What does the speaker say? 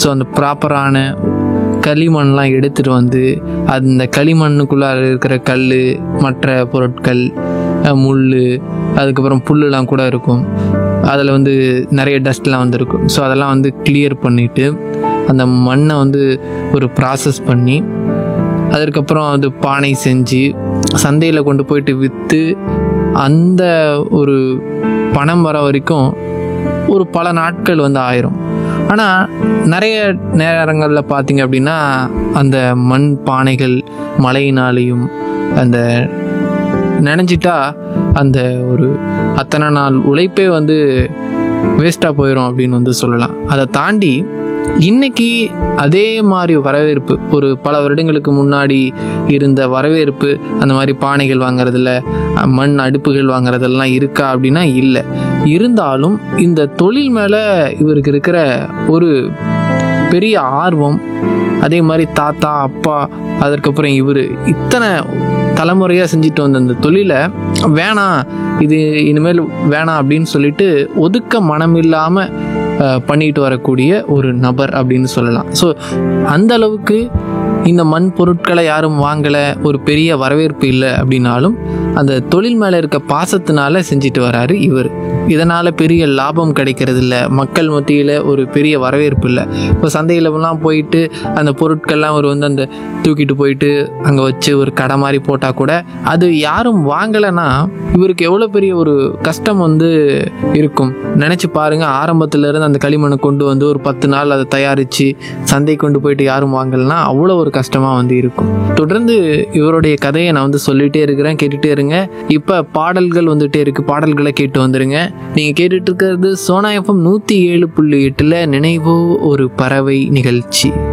so அந்த ப்ராப்பரான களிமண்லாம் எடுத்துகிட்டு வந்து அந்த களிமண்ணுக்குள்ளார இருக்கிற கல் மற்ற பொருட்கள் அஹ், முள் அதுக்கப்புறம் புல்லுலாம் கூட இருக்கும் அதில் வந்து நிறைய டஸ்ட்லாம் வந்து இருக்கும் ஸோ அதெல்லாம் வந்து கிளியர் பண்ணிவிட்டு அந்த மண்ணை வந்து ஒரு ப்ராசஸ் பண்ணி அதற்கப்புறம் அது பானை செஞ்சு சந்தையில் கொண்டு போயிட்டு விற்று அந்த ஒரு பணம் வர வரைக்கும் ஒரு பல நாட்கள் வந்து ஆயிரும் ஆனால் நிறைய நேரங்களில் பார்த்தீங்க அப்படின்னா அந்த மண் பானைகள் மழையினாலேயும் அந்த நினைஞ்சிட்டா அந்த ஒரு அத்தனை நாள் உழைப்பே வந்து வேஸ்ட்டாக போயிடும் அப்படின்னு வந்து சொல்லலாம் அதை தாண்டி இன்னைக்கு அதே மாதிரி வரவேற்பு ஒரு பல வருடங்களுக்கு முன்னாடி இருந்த வரவேற்பு அந்த மாதிரி பானைகள் வாங்குறதுல அஹ், மண் அடுப்புகள் வாங்குறதெல்லாம் இருக்கா அப்படின்னா இல்லை இருந்தாலும் இந்த தொழில் மேலே இவருக்கு இருக்கிற ஒரு பெரிய ஆர்வம் அதே மாதிரி தாத்தா அப்பா அதற்கப்புறம் இவர் இத்தனை தலைமுறையாக செஞ்சுட்டு வந்த அந்த தொழிலை வேணாம் இது இனிமேல் வேணாம் அப்படின்னு சொல்லிட்டு ஒதுக்க மனம் இல்லாமல் பண்ணிட்டு வரக்கூடிய ஒரு நபர் அப்படின்னு சொல்லலாம் ஸோ அந்த அளவுக்கு இந்த மண் பொருட்களை யாரும் வாங்கலை ஒரு பெரிய வரவேற்பு இல்லை அப்படின்னாலும் அந்த தொழில் மேலே இருக்க பாசத்தினால செஞ்சுட்டு வராரு இவர் இதனால் பெரிய லாபம் கிடைக்கிறது இல்லை மக்கள் மத்தியில் ஒரு பெரிய வரவேற்பு இல்லை இப்போ சந்தையிலலாம் போயிட்டு அந்த பொருட்கள்லாம் அவர் வந்து அந்த தூக்கிட்டு போயிட்டு அங்கே வச்சு ஒரு கடை மாதிரி போட்டால் கூட அது யாரும் வாங்கலைன்னா இவருக்கு எவ்வளோ பெரிய ஒரு கஷ்டம் வந்து இருக்கும் நினச்சி பாருங்க ஆரம்பத்துல இருந்து அந்த களிமண்ணை கொண்டு வந்து ஒரு பத்து நாள் அதை தயாரித்து சந்தை கொண்டு போயிட்டு யாரும் வாங்கலைன்னா அவ்வளோ ஒரு கஷ்டமாக வந்து இருக்கும் தொடர்ந்து இவருடைய கதையை நான் வந்து சொல்லிகிட்டே இருக்கிறேன் கேட்டுகிட்டே இருங்க இப்போ பாடல்கள் வந்துட்டே இருக்கு பாடல்களை கேட்டு வந்துருங்க நீங்கள் கேட்டுட்டு இருக்கிறது சோனா எஃப்எம் நூற்றி ஏழு புள்ளி எட்டில் நினைவோ ஒரு பறவை நிகழ்ச்சி